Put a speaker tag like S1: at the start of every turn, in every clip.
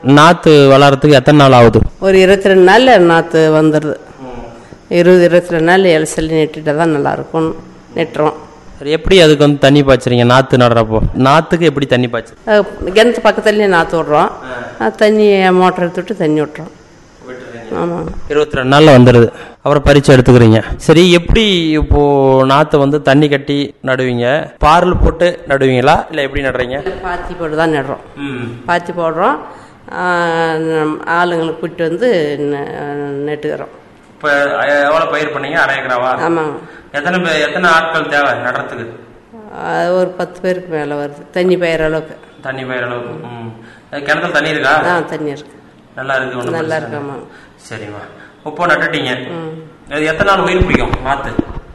S1: நாற்று வளர்றதுக்கு எத்தனை நாள் ஆகுது
S2: ஒரு இருபத்தி ரெண்டு நாளில் நாற்று வந்துடுது இருபது இருபத்தி ரெண்டு நாள் இலசல் நெட்டுட்டா தான் நல்லா இருக்கும் நெட்டுறோம்
S1: சரி எப்படி அதுக்கு வந்து தண்ணி பாய்ச்சுறீங்க நாற்று நடுறப்போ நாற்றுக்கு எப்படி தண்ணி பாய்ச்சு
S2: அஹ் கிணத்து பக்கத்துலேயே நாற்று விட்றோம் அஹ் தண்ணி மோட்டர் எடுத்து விட்டு தண்ணி விட்றோம் ஆமாங்க
S1: இருபத்தி ரெண்டு நாளில் வந்துடுது அப்புறம் பறித்து எடுத்துக்கிறீங்க சரி எப்படி இப்போ நாற்று வந்து தண்ணி கட்டி நடுவீங்க பாரல் போட்டு நடுவீங்களா இல்லை எப்படி நடுறீங்க
S2: பாத்தி போட்டு தான் நடுறோம்
S1: ம்
S2: பாத்தி போடுறோம் ஆஹ் நம் ஆளுங்களுக்கு கூப்பிட்டு வந்து ந- நெட்டுக்கிறோம்
S1: இப்போ எவ்வளோ பயிர் பண்ணீங்க அரை ஏக்கராவா
S2: ஆமாங்க
S1: எத்தனை பே- எத்தனை ஆட்கள் தேவை நடுறதுக்கு
S2: அது ஒரு பத்து பேருக்கு மேலே வருது தண்ணி பயிர் அளவுக்கு
S1: தண்ணி பயிர் அளவுக்கு ம் அது கிணத்துல தண்ணி இருக்கா
S2: ஆ தண்ணி இருக்கு
S1: நல்லா இருக்கு ஒண்ணும்
S2: நல்லா
S1: பிரச்சனை
S2: இருக்கு
S1: இல்லை.
S2: ஆமாங்க
S1: சரிம்மா இப்போ நட்டுட்டீங்க அது எத்தனை நாள் உயிர் பிடிக்கும் நாற்று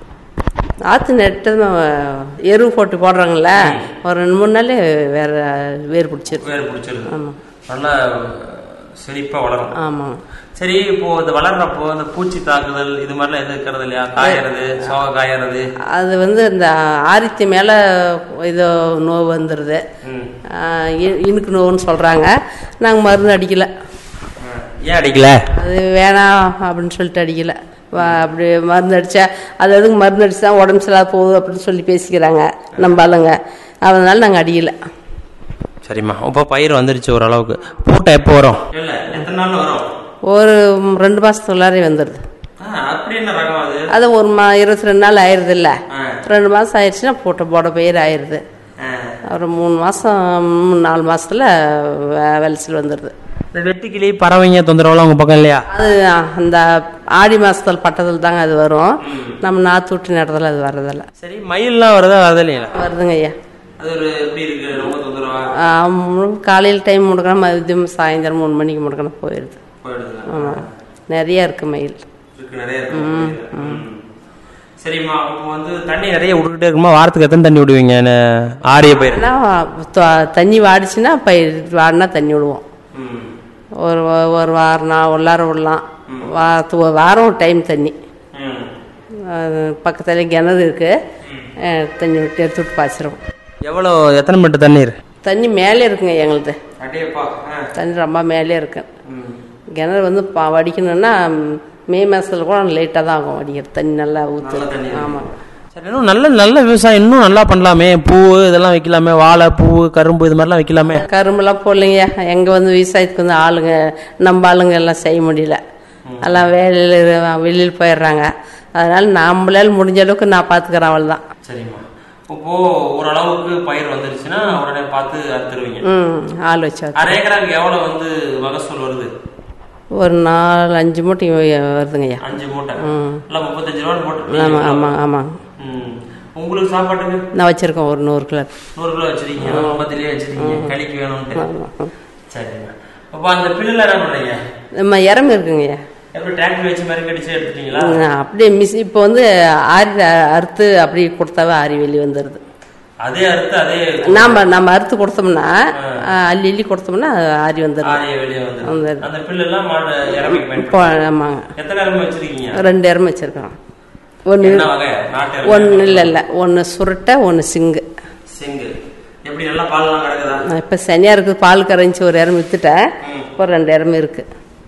S2: ஆற்று நெட்டு எரு போட்டு போடுறாங்கல்ல ஒரு ரெண்டு மூணு நாளே வேற வேர் பிடிச்சிருக்கு
S1: வேர் பிடிச்சிருது
S2: ஆமாம்
S1: நல்லா செழிப்பாக வளரும்
S2: ஆமாங்க
S1: சரி இப்போ இது வளர்றப்போ இந்த பூச்சி தாக்குதல் இது மாதிரிலாம் எதுவும் இருக்கிறது இல்லையா காயறது சோக காயறது
S2: அது வந்து இந்த ஆரித்தி மேலே ஏதோ நோவு வந்துடுது
S1: ம்.
S2: ஆஹ் இ- இனுக்கு நோவுன்னு சொல்கிறாங்க நாங்கள் மருந்து அடிக்கலை
S1: ஏன் அடிக்கல
S2: அது வேணாம் அப்படின்னு சொல்லிட்டு அடிக்கல வா- அப்படி மருந்து அடித்தா அது அதுக்கு மருந்து அடிச்சா உடம்பு சரியில்லாத போகுது அப்படின்னு சொல்லி பேசிக்கிறாங்க நம்ம ஆளுங்க அதனால நாங்கள் அடிக்கலை
S1: சரிம்மா இப்போ பயிர் வந்துருச்சு ஓரளவுக்கு பூட்டை எப்போ வரும் இல்லை எத்தனை நாள் வரும்
S2: ஒரு ரெண்டு மாதத்துக்குள்ளாரே வந்துடுது
S1: அப்படி என்ன ரகம் அது
S2: அது ஒரு மா இருபத்தி ரெண்டு நாள் ஆயிடுது இல்லை ரெண்டு மாதம் ஆயிடுச்சுன்னா போட்ட போட பயிர் ஆயிடுது அப்புறம் மூணு மாதம் நாலு மாதத்தில் விளைச்சல் வந்துடுது
S1: இந்த வெட்டுக்கிளி பறவைங்க தொந்தரவுலாம் உங்க பக்கம் இல்லையா
S2: அது அந்த ஆடி மாதத்தில் பட்டத்தில் தாங்க அது வரும் நம்ம நாற்று விட்டு நடுறதில் அது வர்றதில்ல
S1: சரி மயில்லாம் வருதா வருது இல்லையா
S2: வருதுங்க ஐயா
S1: அது ஒரு எப்படி இருக்கு ரொம்ப தொந்தரவா
S2: ஆ, மு- காலையில் டைம் முடுக்கணும் மதியம் சாயந்தரம் மூணு மணிக்கு முடுக்கணும் போயிடுது
S1: போயிடுது
S2: ஆமாம் நிறைய இருக்கு மயில்
S1: இருக்கு நிறைய இருக்கு சரிம்மா இப்போ வந்து தண்ணி நிறைய விட்டுக்கிட்டே இருக்குமா வாரத்துக்கு எத்தனை தண்ணி விடுவீங்க என்ன ஆரிய பயிர்
S2: ஏன்னா த- தண்ணி வாடிச்சுன்னா பயிர் வாடினா தண்ணி விடுவோம்
S1: ம்.
S2: ஒரு வா- ஒரு வாரம் நான் உள்ளார விடலாம் வாரத்து ஒரு வாரம் டைம் தண்ணி
S1: ம்.
S2: பக்கத்தில் கிணறு இருக்கு அஹ், தண்ணி விட்டு எடுத்து விட்டு பாய்ச்சிரும்
S1: எவ்வளோ எத்தனை மீட்டர் தண்ணீர்
S2: தண்ணி மேலே இருக்குங்க எங்களுது
S1: அடேப்பா
S2: தண்ணி ரொம்ப மேலே இருக்கு கிணறு வந்து பா வடிக்கணும்னா ம், மே மாசத்துல கூட லேட்டாக தான் ஆகும் வடிக்கிறது தண்ணி நல்லா ஊற்று ஆமாம்
S1: சரி இன்னும் நல்ல நல்ல விவசாயம் இன்னும் நல்லா பண்ணலாமே பூ இதெல்லாம் வைக்கலாமே வாழை பூ கரும்பு இது மாதிரிலாம் வைக்கலாமே
S2: கரும்புலாம் போடலைங்க எங்கே வந்து விவசாயத்துக்கு வந்து ஆளுங்க நம்ம ஆளுங்க எல்லாம் செய்ய முடியல எல்லாம் வேலையில் வெளியில் போயிடுறாங்க அதனால நம்மளால முடிஞ்ச அளவுக்கு நான் பார்த்துக்கிறேன் அவள் தான்
S1: சரிம்மா இப்போ ஓரளவுக்கு பயிர் வந்துருச்சுன்னா உடனே பார்த்து அறுத்துருவீங்க
S2: ம் ஆள் வச்சு
S1: அரை ஏக்கராக்கு எவ்வளவு வந்து மகசூல் வருது
S2: ஒரு நாலு அஞ்சு மூட்டை வருதுங்கய்யா
S1: அஞ்சு மூட்டை இல்லை முப்பத்தஞ்சு ரூபான்னு போட்டு
S2: ஆமாம் ஆமாம் ஆமாங்க
S1: ம். உங்களுக்கு சாப்பாட்டுக்கு
S2: நான் வச்சுருக்கேன் ஒரு நூறு கிலோ
S1: நூறு கிலோ வச்சிருக்கீங்க முப்பத்திலேயே வச்சிருக்கீங்க கழிக்கு வேணும்ட்டு சரிங்க அப்போ அந்த பில்லுல என்ன பண்றீங்க
S2: நம்ம இறம இருக்குங்கய்யா
S1: எப்படி டிராக்டர் வச்சு மாதிரி கடிச்சு எடுத்துட்டீங்களா
S2: நான் அப்படியே மிஸ் இப்போ வந்து ஆரி அறுத்து அப்படி கொடுத்தாவே ஆரி வெளியே வந்துடுது
S1: அதே அறுத்து அதே
S2: நாம நம்ம அறுத்து கொடுத்தோம்னா ஆஹ், அள்ளி அள்ளி கொடுத்தோம்னா அது ஆரி வந்துடுது
S1: ஆரிய வெளியே வந்து
S2: வந்துடுது.
S1: அந்த பில்லு எல்லாம் மாடு இறமைக்கு பயன்படுத்தும்
S2: இப்போ ஆமாங்க
S1: எத்தனை இறமை வச்சிருக்கீங்க
S2: ரெண்டு இறம வச்சிருக்கோம் ஒன்று
S1: என்ன வகை நாட்டு இறமை?
S2: ஒன்று இல்லை இல்லை ஒன்று சுருட்டை ஒன்று சிங்கு
S1: சிங்கு எப்படி நல்லா பால்லாம் கிடக்குதா
S2: நான் இப்போ சனியாக இருக்குது பால் கரைஞ்சி ஒரு இறம வித்துட்டேன் இப்போ ரெண்டு இறம இருக்கு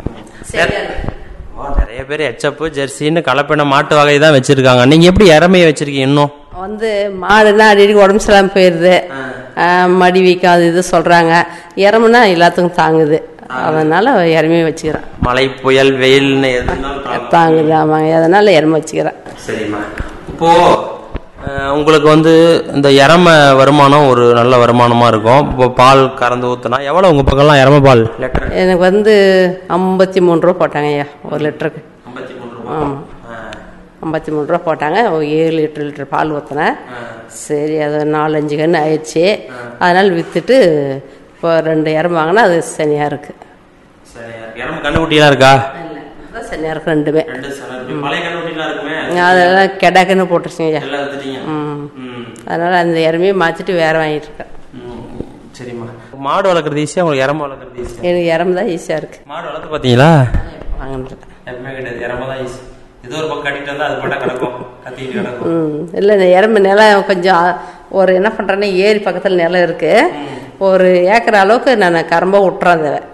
S1: ஓ, நிறைய பேர் எச்சப்பு ஜெர்சின்னு கலப்பின மாட்டு வகை தான் வச்சிருக்காங்க நீங்க எப்படி இறமைய வச்சிருக்கீங்க இன்னும்
S2: வந்து மாடுனா அடிக்கடி உடம்பு சரியில்லாமல் போயிடுது ஆஹ், மடி வீக்கம் அது இது சொல்கிறாங்க இறமுனா எல்லாத்துக்கும் தாங்குது அதனால இறமையை வச்சுக்கிறேன்
S1: மழை புயல் வெயில்னு எதுனாலும் தாங்கும்.
S2: தாங்குது ஆமாங்க அதனால இறம வச்சுக்கிறேன்
S1: சரிம்மா இப்போ அஹ், உங்களுக்கு வந்து இந்த இறம வருமானம் ஒரு நல்ல வருமானமா இருக்கும் இப்போ பால் கறந்து ஊத்துனா எவ்வளவு உங்க பக்கம்லாம் இறம பால் லிட்டர்
S2: எனக்கு வந்து ஐம்பத்தி மூணு ரூபா போட்டாங்க ஐயா ஒரு லிட்டருக்கு
S1: ஐம்பத்தி மூணு
S2: ஆமாம் ஐம்பத்தி மூணு ரூபா போட்டாங்க ஒரு ஏழு லிட்டர் லிட்டர் பால் ஊற்றினேன் சரி அது நாலஞ்சு கன்று ஆயிடுச்சு அதனால் விற்றுட்டு இப்போ ரெண்டு இறம் வாங்கினா அது சனியாக இருக்குது
S1: சரி இறம கண்டுக்குட்டிலாம் இருக்கா
S2: அதான் சனியாக இருக்கு ரெண்டுமே
S1: ரெண்டு சன- பழைய கண்டுக்குட்டிலாம் இருக்குமே
S2: அதெல்லாம் கெடாக்குன்னு போட்டுருச்சுங்க ஐயா
S1: எல்லாம் எடுத்துட்டீங்க
S2: ம்
S1: ம்.
S2: அதனால் அந்த இறமையை மாற்றிட்டு வேறு வாங்கிட்டு இருக்கேன்
S1: ம். சரிம்மா மாடு வளர்க்குறது ஈஸியா உங்களுக்கு இறம வளர்க்குறது ஈஸியா
S2: எனக்கு இறம்பு தான் ஈஸியாக இருக்குது
S1: மாடு வளர்த்து பார்த்தீங்களா
S2: வாங்கிட்டு
S1: எப்பவுமே கிடையாது இறம தான் ஈஸி ஏதோ ஒரு பக்கம் கட்டிட்டு வந்தா அது பட்டா கிடக்கும் கத்திட்டு கிடக்கும்
S2: ம் இல்லை இந்த இறம்பு நிலம் கொஞ்சம் ஒரு என்ன பண்ணுறேன்னா ஏரி பக்கத்தில் நிலம் இருக்குது ஒரு ஏக்கர் அளவுக்கு நான் கரம்ப விட்டுறேன் அதை